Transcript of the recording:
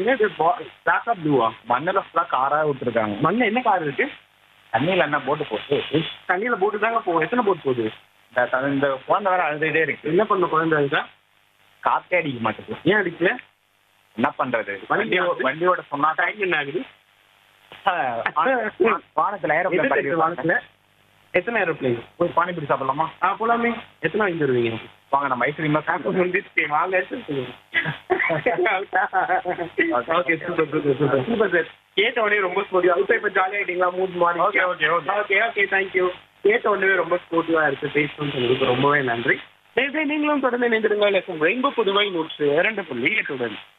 என்ன இது black of ப்ளூவா மண்ணில் ஃபுல்லாக காராக விட்டுருக்காங்க மண்ணில் என்ன கார் இருக்கு தண்ணியில் என்ன போட்டு போட்டு தண்ணியில போட்டு தாங்க போகும் எத்தனை போட் போகுது இந்த த- இந்த குழந்தை வேற அழுதுகிட்டே இருக்கு என்ன பண்ண குழந்தை இருக்கா காத்தே அடிக்க மாட்டேங்குது ஏன் அடிக்கல என்ன பண்றது வண்டி ஓ- வண்டியோட சொன்னா டைம் என்ன ஆகுது வானத்தில் எது இருக்கு ஏரோப்ளேன் வானத்துல எத்தனை ஏரோப்ளேன் போய் பானிபூரி சாப்பிடலாமா ஆ போலாமே எத்தனை வாங்கி தருவீங்க வாங்க நம்ம ஐஸ்கிரீம் வந்துச்சு வாங்க okay super super super super sir கேட்ட உடனே ரொம்ப ஸ்போர்ட்டிவா இப்போ இப்போ ஜாலி ஆயிட்டீங்களா mood morning Okay, okay, okay. Okay okay thank you கேட்ட உடனே ரொம்ப ஸ்போர்ட்டிவா இருக்கு பேசணும்னு சொன்னதுக்கு ரொம்பவே நன்றி நேர்களை நீங்களும் தொடர்ந்து இணைந்திருங்கள் ரெயின்போ புதுவை நூற்று இரண்டு புள்ளி எட்டுடன்